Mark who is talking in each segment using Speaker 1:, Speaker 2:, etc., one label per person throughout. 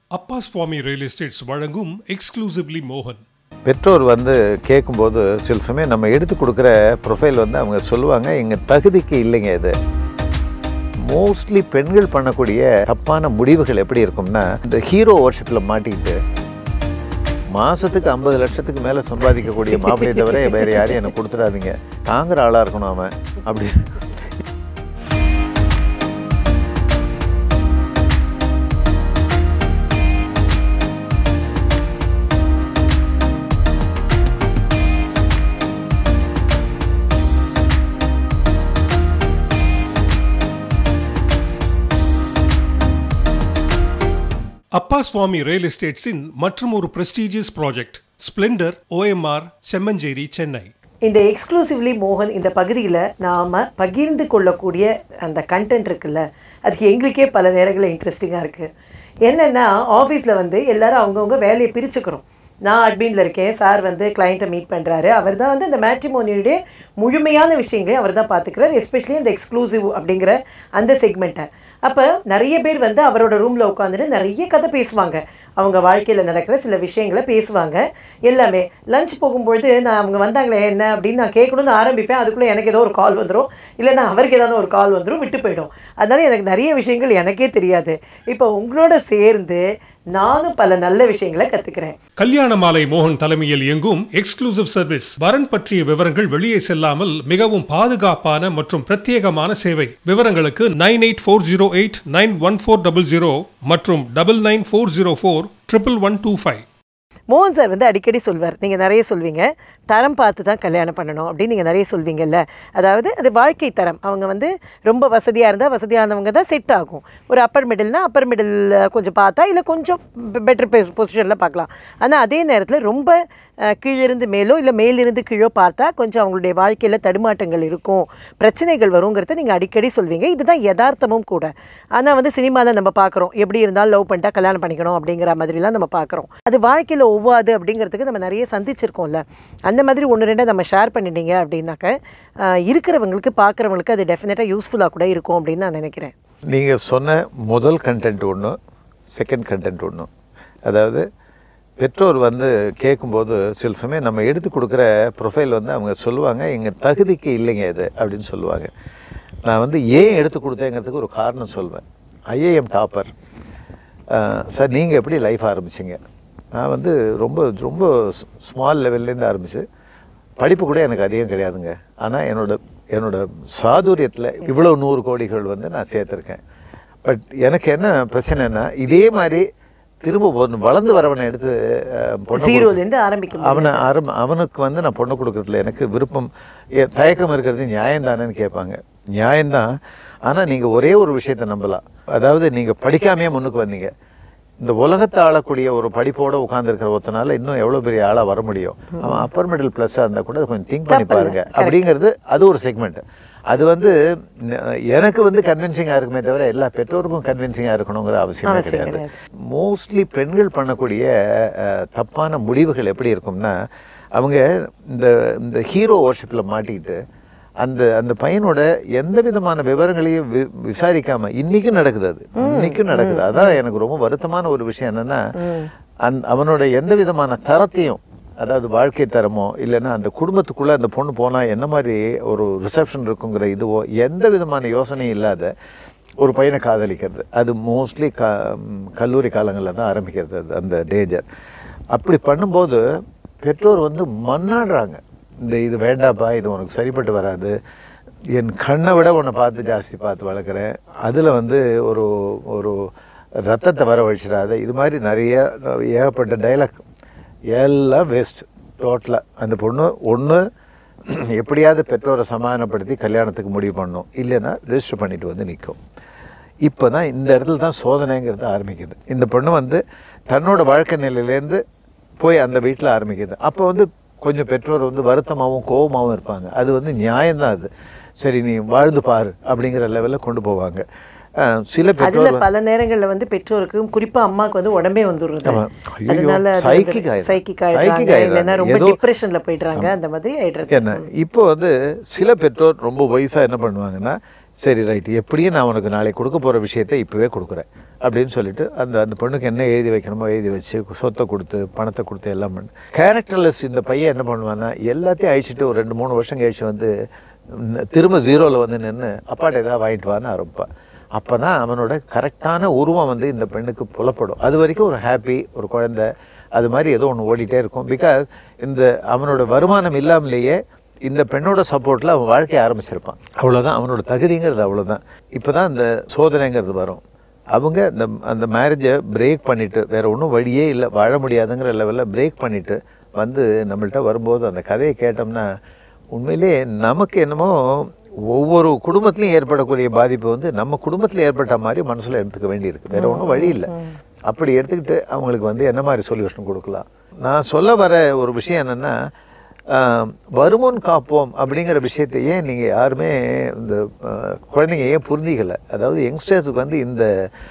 Speaker 1: அப்பா Swamy real estates வழங்கும் exclusively மோகன்
Speaker 2: பெற்றோர் வந்து கேட்கும்போது சில சமயம் நம்ம எடுத்து கொடுக்குற ப்ரொஃபைல் வந்து அவங்க சொல்லுவாங்க எங்கள் தகுதிக்கு இல்லைங்க இது மோஸ்ட்லி பெண்கள் பண்ணக்கூடிய தப்பான முடிவுகள் எப்படி இருக்கும்னா இந்த ஹீரோ ஒர்ஷிப்பில் மாட்டிக்கிட்டு மாதத்துக்கு ஐம்பது லட்சத்துக்கு மேலே சம்பாதிக்கக்கூடிய மாப்பிளையை தவிர வேறு யாரையும் எனக்கு கொடுத்துடாதீங்க தாங்குற ஆளாக இருக்கணும் அவன் அப்படி
Speaker 1: அப்பா சுவாமி ரியல் எஸ்டேட்ஸின் மற்றும் ஒரு prestigious project Splendour OMR Semmancheri Chennai
Speaker 3: இந்த எக்ஸ்க்ளூசிவ்லி மோகன் இந்த பகுதியில் நாம் பகிர்ந்து கொள்ளக்கூடிய அந்த கண்டென்ட் இருக்குல்ல அது எங்களுக்கே பல நேரங்களில் இன்ட்ரெஸ்டிங்காக இருக்குது என்னென்னா ஆஃபீஸில் வந்து எல்லாரும் அவங்கவுங்க வேலையை பிரிச்சுக்கிறோம் நான் அட்மினில் இருக்கேன் சார் வந்து கிளைண்ட்டை மீட் பண்ணுறாரு அவர் தான் வந்து இந்த மேட்ரிமோனியுடைய முழுமையான விஷயங்களையும் அவர் தான் பார்த்துக்கிறார் எஸ்பெஷலி இந்த எக்ஸ்க்ளூசிவ் அப்படிங்கிற அந்த செக்மெண்ட்டை அப்போ நிறைய பேர் வந்து அவரோட ரூமில் உட்காந்துட்டு நிறைய கதை பேசுவாங்க அவங்க வாழ்க்கையில் நடக்கிற சில விஷயங்களை பேசுவாங்க எல்லாமே லஞ்ச் போகும்பொழுது நான் அவங்க வந்தாங்களே என்ன அப்படின்னு நான் கேட்கணும்னு ஆரம்பிப்பேன் அதுக்குள்ளே எனக்கு ஏதோ ஒரு கால் வந்துடும் இல்லைன்னா அவருக்கு ஏதாவது ஒரு கால் வந்துடும் விட்டு போயிடும் அதனால எனக்கு நிறைய விஷயங்கள் எனக்கே தெரியாது இப்போ உங்களோட சேர்ந்து நானும் பல நல்ல விஷயங்களை கற்றுக்கிறேன்
Speaker 1: கல்யாண மாலை மோகன் தலைமையில் இயங்கும் எக்ஸ்க்ளூசிவ் சர்வீஸ் வரன் பற்றிய விவரங்கள் வெளியே செல்லாமல் மிகவும் பாதுகாப்பான மற்றும் பிரத்யேகமான சேவை விவரங்களுக்கு nine eight four zero eight nine one four double zero மற்றும் double nine four zero four triple one two five
Speaker 3: மோகன் சார் வந்து அடிக்கடி சொல்வார் நீங்கள் நிறைய சொல்வீங்க தரம் பார்த்து தான் கல்யாணம் பண்ணணும் அப்படின்னு நீங்கள் நிறைய சொல்வீங்கல்ல அதாவது அது வாழ்க்கை தரம் அவங்க வந்து ரொம்ப வசதியாக இருந்தால் வசதியானவங்க தான் செட் ஆகும் ஒரு அப்பர் மிடில்னா அப்பர் மிடில் கொஞ்சம் பார்த்தா இல்லை கொஞ்சம் பெட்டர் பொசிஷனில் பார்க்கலாம் ஆனால் அதே நேரத்தில் ரொம்ப அஹ், கீழிருந்து மேலோ இல்லை மேலிருந்து கீழோ பார்த்தா கொஞ்சம் அவங்களுடைய வாழ்க்கையில் தடுமாட்டங்கள் இருக்கும் பிரச்சனைகள் வருங்கிறத நீங்கள் அடிக்கடி சொல்வீங்க இதுதான் யதார்த்தமும் கூட ஆனால் வந்து சினிமாவில் நம்ம பார்க்குறோம் எப்படி இருந்தாலும் லவ் பண்ணிட்டா கல்யாணம் பண்ணிக்கணும் அப்படிங்கிற மாதிரிலாம் நம்ம பார்க்குறோம் அது வாழ்க்கையில் ஒவ்வாது அப்படிங்கிறதுக்கு நம்ம நிறைய சந்திச்சிருக்கோம்ல அந்த மாதிரி ஒன்று ரெண்டை நம்ம ஷேர் பண்ணிட்டீங்க அப்படின்னாக்க அஹ், இருக்கிறவங்களுக்கு பார்க்குறவங்களுக்கு அது டெஃபினட்டாக யூஸ்ஃபுல்லாக கூட இருக்கும் அப்படின்னு நான் நினைக்கிறேன்
Speaker 2: நீங்கள் சொன்ன முதல் கண்டென்ட் ஒன்று செகண்ட் கண்டென்ட் ஒன்று அதாவது பெற்றோர் வந்து கேட்கும்போது சில சமயம் நம்ம எடுத்து கொடுக்குற ப்ரொஃபைல் வந்து அவங்க சொல்லுவாங்க எங்கள் தகுதிக்கு இல்லைங்க இது அப்படின்னு சொல்லுவாங்க நான் வந்து ஏன் எடுத்து கொடுத்தேங்கிறதுக்கு ஒரு காரணம் சொல்வேன் ஐஏஎம் டாப்பர் சார் நீங்கள் எப்படி லைஃப் ஆரம்பிச்சிங்க நான் வந்து ரொம்ப ரொம்ப ஸ்மால் லெவல்லேருந்து ஆரம்பிச்சு படிப்பு கூட எனக்கு அதிகம் கிடையாதுங்க ஆனால் என்னோட என்னோட சாதுரியத்தில் இவ்வளோ நூறு கோடிகள் வந்து நான் சேர்த்துருக்கேன் பட் எனக்கு என்ன பிரச்சனைனா இதே மாதிரி திரும்ப ஒரு வளர்ந்து வரவனை எடுத்து அஹ், பொண்ணு கொடு-
Speaker 3: ஜீரோலேருந்து ஆரம்பிக்கும்
Speaker 2: அவனை ஆரம் அவனுக்கு வந்து நான் பொண்ணு கொடுக்கறதுல எனக்கு விருப்பம் எ- தயக்கம் இருக்கிறது நியாயம்தானேன்னு கேட்பாங்க நியாயம்தான் ஆனால் நீங்கள் ஒரே ஒரு விஷயத்தை நம்பலாம் அதாவது நீங்கள் படிக்காமையே முன்னுக்கு வந்தீங்க இந்த உலகத்தை ஆளக்கூடிய ஒரு படிப்போட உட்காந்துருக்கிற ஒருத்தனால இன்னும் எவ்வளோ பெரிய ஆளாக வர முடியும் அவன் அப்பர் மிடில் ப்ளஸ்ஸாக இருந்தால் கூட கொஞ்சம் திங்க் பண்ணி
Speaker 3: தப்பில்ல.
Speaker 2: பாருங்க அப்படிங்கிறது அது ஒரு செக்மெண்ட் அது வந்து ந- எனக்கு வந்து கன்வின்சிங்காக இருக்குமே தவிர எல்லா பெற்றோருக்கும் கன்வின்சிங்காக இருக்கணுங்கிற அவசியமே
Speaker 3: அவசியம்
Speaker 2: கிடையாது
Speaker 3: கிடையாது.
Speaker 2: மோஸ்ட்லி பெண்கள் பண்ணக்கூடிய அஹ், தப்பான முடிவுகள் எப்படி இருக்கும்னா அவங்க இந்த இந்த ஹீரோ ஒர்ஷிப்பில் மாட்டிக்கிட்டு அந்த அந்த பையனோட எந்த விதமான விவரங்களையும் வி விசாரிக்காம இன்னைக்கும் நடக்குது அது இன்னைக்கும் நடக்குது அதான் எனக்கு ரொம்ப வருத்தமான ஒரு விஷயம் என்னன்னா அந் அவனோட எந்த விதமான தரத்தையும் அதாவது வாழ்க்கை தரமோ இல்லைன்னா அந்த குடும்பத்துக்குள்ளே அந்த பொண்ணு போனால் என்ன மாதிரி ஒரு ரிசப்ஷன் இருக்குங்கிற இதுவோ எந்த விதமான யோசனையும் இல்லாத ஒரு பையனை காதலிக்கிறது அது மோஸ்ட்லி க ம், கல்லூரி காலங்களில் தான் ஆரம்பிக்கிறது அது அந்த டேஞ்சர் அப்படி பண்ணும்போது பெற்றோர் வந்து மன்னாடுறாங்க இந்த இது வேண்டாப்பா இது உனக்கு சரிப்பட்டு வராது என் கண்ணை விட உன்னை பார்த்து ஜாஸ்தி பார்த்து வளர்க்குறேன் அதில் வந்து ஒரு ஒரு ரத்தத்தை வரவழைச்சிடாத இது மாதிரி நிறைய ஏகப்பட்ட டைலாக் எல்லாம் வேஸ்ட் டோட்டலாக அந்த பொண்ணு ஒன்று எப்படியாவது பெற்றோரை சமாதானப்படுத்தி கல்யாணத்துக்கு முடிவு பண்ணும் இல்லைன்னா ரெஜிஸ்டர் பண்ணிட்டு வந்து நிற்கும் இப்போ தான் இந்த இடத்துல தான் சோதனைங்கிறது ஆரம்பிக்குது இந்த பொண்ணு வந்து தன்னோட வாழ்க்கை நிலையிலேருந்து போய் அந்த வீட்டில் ஆரம்பிக்குது அப்போ வந்து கொஞ்சம் பெற்றோர் வந்து வருத்தமாகவும் கோபமாகவும் இருப்பாங்க அது வந்து நியாயம்தான் அது சரி நீ வாழ்ந்து பாரு அப்படிங்கிற லெவலில் கொண்டு போவாங்க அஹ் சில
Speaker 3: அதுல
Speaker 2: பெற்றோர்
Speaker 3: பல நேரங்கள்ல வந்து பெற்றோருக்கும் குறிப்பா அம்மாவுக்கு வந்து உடம்பே வந்துடுறது
Speaker 2: ஆமா. ஐயையோ,
Speaker 3: அதனால
Speaker 2: psychic ஆயிடுறாங்க.
Speaker 3: சைக்கிக்
Speaker 2: psychic
Speaker 3: ஆயிடுறாங்க
Speaker 2: ஆயிடுறாங்க.
Speaker 3: இல்லைன்னா ரொம்ப
Speaker 2: ஏதோ-
Speaker 3: டிப்ரெஷன்ல போயிடுறாங்க அந்த மாதிரி ஆயிடுறது
Speaker 2: என்ன இப்போ வந்து சில பெற்றோர் ரொம்ப வயசாக என்ன பண்ணுவாங்கன்னா சரி ரைட் எப்படியும் நான் உனக்கு நாளைக்கு கொடுக்க போகிற விஷயத்தை இப்போவே கொடுக்குறேன் அப்படின்னு சொல்லிட்டு அந்த அந்த பொண்ணுக்கு என்ன எழுதி வைக்கணுமோ எழுதி வச்சு சொத்தை கொடுத்து பணத்தை கொடுத்து எல்லாம் பண்ணு கேரக்டர்லெஸ் இந்த பையன் என்ன பண்ணுவான்னா எல்லாத்தையும் அழிச்சிட்டு ஒரு ரெண்டு மூணு வருஷம் கழிச்சு வந்து ந- திரும்ப ஜீரோவில் வந்து நின்று அப்பாட்ட ஏதாவது வாங்கிட்டு வான்னு ஆரம்பிப்பான் அப்போ தான் அவனோட கரெக்டான உருவம் வந்து இந்த பெண்ணுக்கு புலப்படும் அது வரைக்கும் ஒரு ஹாப்பி ஒரு குழந்தை அது மாதிரி ஏதோ ஒன்று ஓடிட்டே இருக்கும் பிகாஸ் இந்த அவனோட வருமானம் இல்லாமலேயே இந்த பெண்ணோட சப்போர்ட்டில் அவன் வாழ்க்கைய ஆரம்பிச்சிருப்பான் அவ்வளோதான் அவனோட தகுதிங்கிறது அவ்வளோதான் இப்போ தான் இந்த சோதனைங்கிறது வரும் அவங்க இந்த அந்த மேரேஜை பிரேக் பண்ணிவிட்டு வேற ஒன்றும் வழியே இல்லை வாழ முடியாதுங்கிற லெவலில் பிரேக் பண்ணிவிட்டு வந்து நம்மள்ட்ட வரும்போது அந்த கதையை கேட்டோம்னா உண்மையிலே நமக்கு என்னமோ ஒவ்வொரு குடும்பத்திலையும் ஏற்படக்கூடிய பாதிப்பு வந்து நம்ம குடும்பத்தில் ஏற்பட்ட மாதிரி மனசில் எடுத்துக்க வேண்டியிருக்கு வேற ஒன்றும் வழி இல்லை அப்படி எடுத்துக்கிட்டு அவங்களுக்கு வந்து என்ன மாதிரி சொல்யூஷன் கொடுக்கலாம் நான் சொல்ல வர ஒரு விஷயம் என்னென்னா வருமுன் காப்போம் அப்படிங்கிற விஷயத்தை ஏன் நீங்கள் யாருமே இந்த ஆஹ், குழந்தைங்க ஏன் புரிஞ்சிக்கல அதாவது யங்ஸ்டர்ஸுக்கு வந்து இந்த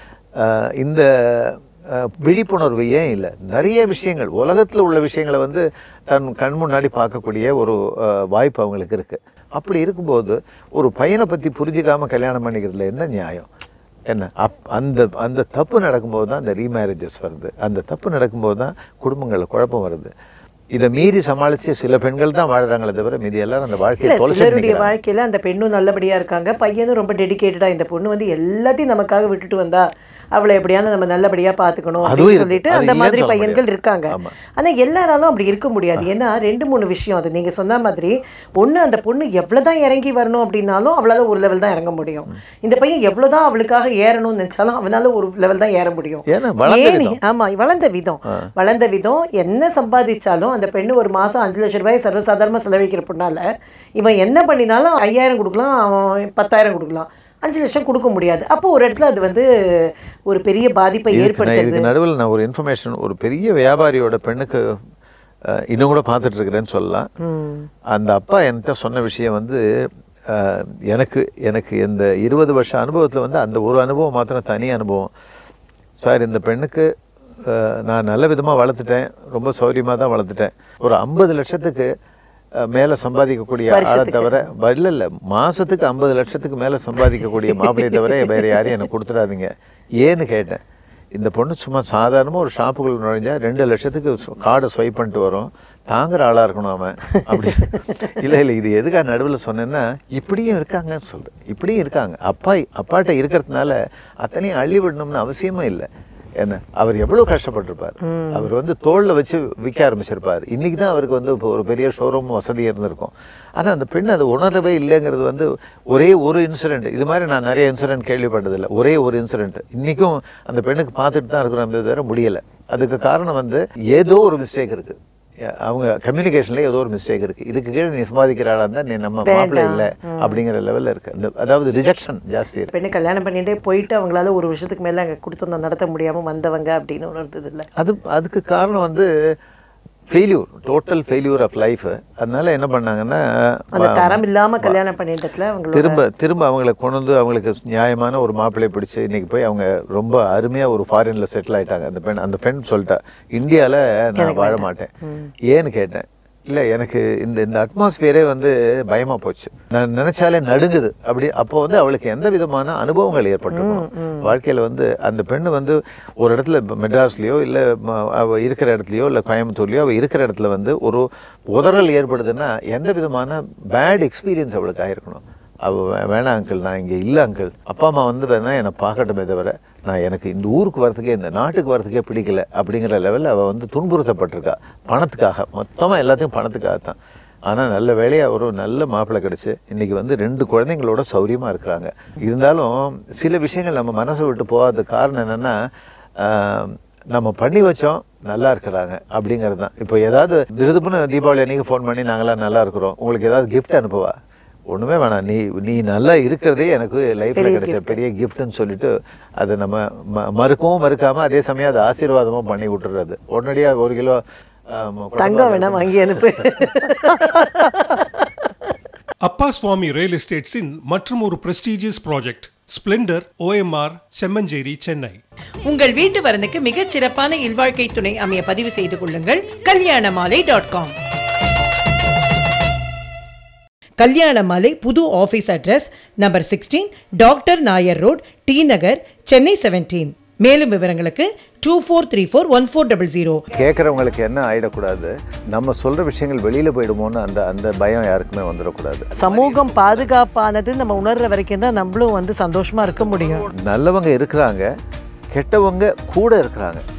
Speaker 2: ஆஹ், இந்த ஆஹ், விழிப்புணர்வு ஏன் இல்லை நிறைய விஷயங்கள் உலகத்தில் உள்ள விஷயங்களை வந்து தன் கண் முன்னாடி பார்க்கக்கூடிய ஒரு ஆஹ், வாய்ப்பு அவங்களுக்கு இருக்குது அப்படி இருக்கும்போது ஒரு பையனை பற்றி புரிஞ்சிக்காம கல்யாணம் பண்ணிக்கிறதுல என்ன நியாயம் என்ன அப் அந்த அந்த தப்பு நடக்கும்போது தான் அந்த ரீமேரேஜஸ் வருது அந்த தப்பு நடக்கும்போது தான் குடும்பங்களில் குழப்பம் வருது இதை மீறி சமாளித்து சில பெண்கள் தான் வாழ்கிறாங்களே தவிர மீதி எல்லாரும் அந்த வாழ்க்கையை
Speaker 3: இல்ல
Speaker 2: தொலைச்சு
Speaker 3: சிலருடைய வாழ்க்கையில அந்த பெண்ணும் நல்லபடியா இருக்காங்க பையனும் ரொம்ப டெடிகேட்டடா இந்த பொண்ணு வந்து எல்லாத்தையும் நமக்காக விட்டுட்டு வந்தா அவளை எப்படியாவது நம்ம நல்லபடியா பாத்துக்கணும்
Speaker 2: அதுவும்
Speaker 3: அப்படின்னு
Speaker 2: இருக்கு.
Speaker 3: சொல்லிட்டு
Speaker 2: அது
Speaker 3: அந்த
Speaker 2: இல்லைன்னு
Speaker 3: மாதிரி
Speaker 2: சொல்ல
Speaker 3: பையன்கள்
Speaker 2: முடியாது.
Speaker 3: இருக்காங்க
Speaker 2: ஆமா.
Speaker 3: ஆனா எல்லாராலும் அப்படி இருக்க முடியாது ஏன்னா ரெண்டு மூணு விஷயம் அது நீங்க சொன்ன மாதிரி ஒண்ணு அந்த பொண்ணு எவ்வளவுதான் இறங்கி வரணும் அப்படின்னாலும் அவளால ஒரு லெவல் தான் இறங்க முடியும் இந்த பையன் எவ்வளவுதான் அவளுக்காக ஏறணும்னு நினைச்சாலும் அவனால ஒரு லெவல் தான் ஏற முடியும்
Speaker 2: ஏன்னா வளர்ந்த
Speaker 3: ஏன்
Speaker 2: விதம்.
Speaker 3: ஆமா வளர்ந்த விதம் வளர்ந்த விதம் என்ன சம்பாதிச்சாலும் அந்த பெண்ணு ஒரு மாசம் அஞ்சு லட்சம் ரூபாய் சர்வசாதாரணமா செலவழிக்கிற பொண்ணால இவன் என்ன பண்ணினாலும் ஐயாயிரம் கொடுக்கலாம் அவன் பத்தாயிரம் கொடுக்கலாம் அஞ்சு லட்சம் கொடுக்க முடியாது அப்போ ஒரு இடத்துல அது வந்து ஒரு பெரிய பாதிப்பை
Speaker 2: இதுக்கு நான்
Speaker 3: ஏற்படுத்துறது
Speaker 2: இதுக்கு நடுவில் நான் ஒரு இன்ஃபர்மேஷன் ஒரு பெரிய வியாபாரியோட பெண்ணுக்கு அஹ், இன்னும் கூட பார்த்துட்டு இருக்கிறேன்னு சொல்லலாம் அந்த அப்பா என்கிட்ட சொன்ன விஷயம் வந்து அஹ், எனக்கு எனக்கு இந்த இருபது வருஷ அனுபவத்தில் வந்து அந்த ஒரு அனுபவம் மாத்திரம் தனி அனுபவம் சார் இந்த பெண்ணுக்கு அஹ், நான் நல்ல விதமாக வளர்த்துட்டேன் ரொம்ப சௌரியமாக தான் வளர்த்துட்டேன் ஒரு ஐம்பது லட்சத்துக்கு அஹ், மேல சம்பாதிக்கக்கூடிய ஆளை தவிர இல்ல இல்ல மாசத்துக்கு ஐம்பது லட்சத்துக்கு மேல சம்பாதிக்கக்கூடிய மாப்பிள்ளையை தவிர வேற யாரையும் எனக்கு கொடுத்துடாதீங்க ஏன்னு கேட்டேன் இந்த பொண்ணு சும்மா சாதாரணமாக ஒரு ஷாப்புக்குள்ள நுழைஞ்சா ரெண்டு லட்சத்துக்கு கார்டை ஸ்வைப் பண்ணிட்டு வரும் தாங்குற ஆளா இருக்கணும் அவன் அப்படி இல்லை இல்லை இது எதுக்காக நடுவில் சொன்னேன்னா இப்படியும் இருக்காங்கன்னு சொல்றேன் இப்படியும் இருக்காங்க அப்பா அப்பாட்ட இருக்கிறதுனால அத்தனையும் அள்ளி விடணும்னு அவசியமே இல்லை என்ன அவர் எவ்வளவு கஷ்டப்பட்டிருப்பார் அவர் வந்து தோல்ல வச்சு விற்க ஆரம்பிச்சிருப்பார் இன்னைக்கு தான் அவருக்கு வந்து இப்போ ஒரு பெரிய ஷோரூம் வசதி இருந்திருக்கும் ஆனா அந்த பெண் அது உணரவே இல்லைங்கிறது வந்து ஒரே ஒரு இன்சிடென்ட் இது மாதிரி நான் நிறைய இன்சிடென்ட் கேள்விப்பட்டதில்லை ஒரே ஒரு இன்சிடென்ட் இன்னைக்கும் அந்த பெண்ணுக்கு பார்த்துட்டு தான் இருக்கிறோம் தவிர முடியல அதுக்கு காரணம் வந்து ஏதோ ஒரு மிஸ்டேக் இருக்கு அவங்க கம்யூனிகேஷன்ல ஏதோ ஒரு மிஸ்டேக் இருக்கு இதுக்கு கீழே நீ சம்பாதிக்கிற ஆளா இருந்தா நீ நம்ம மாப்பிள்ளை இல்லை அப்படிங்கிற லெவல்ல இருக்கு அந்த அதாவது ரிஜெக்ஷன் ஜாஸ்தி இருக்கு
Speaker 3: பெண்ணு கல்யாணம் பண்ணிட்டே போயிட்டு அவங்களால ஒரு வருஷத்துக்கு மேல அங்க கொடுத்து நடத்த முடியாம வந்தவங்க அப்படின்னு உணர்ந்தது இல்ல
Speaker 2: அது அதுக்கு காரணம் வந்து failure total failure of life அதனால என்ன பண்ணாங்கன்னா
Speaker 3: அந்த தரம் இல்லாம கல்யாணம் பண்ணிட்டதுல அவங்களோட
Speaker 2: திரும்ப திரும்ப அவங்கள கொண்டு வந்து அவங்களுக்கு நியாயமான ஒரு மாப்பிள்ளையை பிடிச்சு இன்னைக்கு போய் அவங்க ரொம்ப அருமையா ஒரு ஃபாரின்ல செட்டில் ஆயிட்டாங்க அந்த பெண் அந்த பெண் சொல்லிட்டா இந்தியால நான் வாழ மாட்டேன் ஏன்னு கேட்டேன் இல்ல எனக்கு இந்த இந்த அட்மாஸ்பியரே வந்து பயமா போச்சு நான் நினைச்சாலே நடுங்குது அப்படி அப்போ வந்து அவளுக்கு எந்த விதமான அனுபவங்கள் ஏற்பட்டிருக்கும் வாழ்க்கையில வந்து அந்த பெண்ணு வந்து ஒரு இடத்துல இப்ப மெட்ராஸ்லயோ இல்ல ம- அவ இருக்கிற இடத்துலயோ இல்ல கோயம்புத்தூர்லயோ அவ இருக்கிற இடத்துல வந்து ஒரு உதறல் ஏற்படுதுன்னா எந்த விதமான பேட் எக்ஸ்பீரியன்ஸ் அவளுக்கு ஆயிருக்கணும் அவ வே- வேணாம் அங்கிள் நான் இங்கே இல்லை அங்கிள் அப்பா அம்மா வந்து வேணா என்னை பார்க்கட்டுமே தவிர நான் எனக்கு இந்த ஊருக்கு வரதுக்கே இந்த நாட்டுக்கு வரதுக்கே பிடிக்கல அப்படிங்கிற லெவலில் அவள் வந்து துன்புறுத்தப்பட்டிருக்கா பணத்துக்காக மொத்தமாக எல்லாத்தையும் பணத்துக்காக தான் ஆனால் நல்ல வேலையாக ஒரு நல்ல மாப்பிள்ளை கிடச்சி இன்னைக்கு வந்து ரெண்டு குழந்தைங்களோட சௌரியமாக இருக்கிறாங்க இருந்தாலும் சில விஷயங்கள் நம்ம மனசை விட்டு போகாத காரணம் என்னென்னா நம்ம பண்ணி வச்சோம் நல்லா இருக்கிறாங்க அப்படிங்கிறது தான் இப்போ ஏதாவது திருதுப்புன்னு தீபாவளி அன்னைக்கு ஃபோன் பண்ணி நாங்களாம் நல்லா இருக்கிறோம் உங்களுக்கு ஏதாவது கிஃப்ட் அனுப்புவா ஒண்ணுமே வேணாம் நீ நீ நல்லா இருக்கிறதே எனக்கு லைஃப்ல கிடைச்ச பெரிய கிஃப்ட்னு சொல்லிட்டு அதை நம்ம ம- மறுக்கவும் மறுக்காம அதே சமயம் அதை ஆசீர்வாதமும் பண்ணி விட்டுறது உடனடியா ஒரு கிலோ ஆம்,
Speaker 3: தங்கம் வேணா வாங்கி அனுப்பு
Speaker 1: அப்பா சுவாமி ரியல் எஸ்டேட்ஸின் மற்றும் ஒரு prestigious project Splendour OMR Semmancheri Chennai
Speaker 4: உங்கள் வீட்டு வரனுக்கு மிகச் சிறப்பான இல்வாழ்க்கை துணை அமைய பதிவு செய்து கொள்ளுங்கள் கல்யாணமாலை டாட் காம் கல்யாண மாலை புது office address number sixteen doctor Nair road T Nagar Chennai seventeen மேலும் விவரங்களுக்கு two four three four one four double zero
Speaker 2: கேட்குறவங்களுக்கு என்ன ஆயிடக்கூடாது நம்ம சொல்கிற விஷயங்கள் வெளியில் போயிடுமோன்னு அந்த அந்த பயம் யாருக்குமே வந்துடக்கூடாது
Speaker 3: சமூகம் பாதுகாப்பானது நம்ம உணர்ற வரைக்கும் தான் நம்மளும் வந்து சந்தோஷமா இருக்க முடியும்
Speaker 2: நல்லவங்க இருக்கிறாங்க கெட்டவங்க கூட இருக்கிறாங்க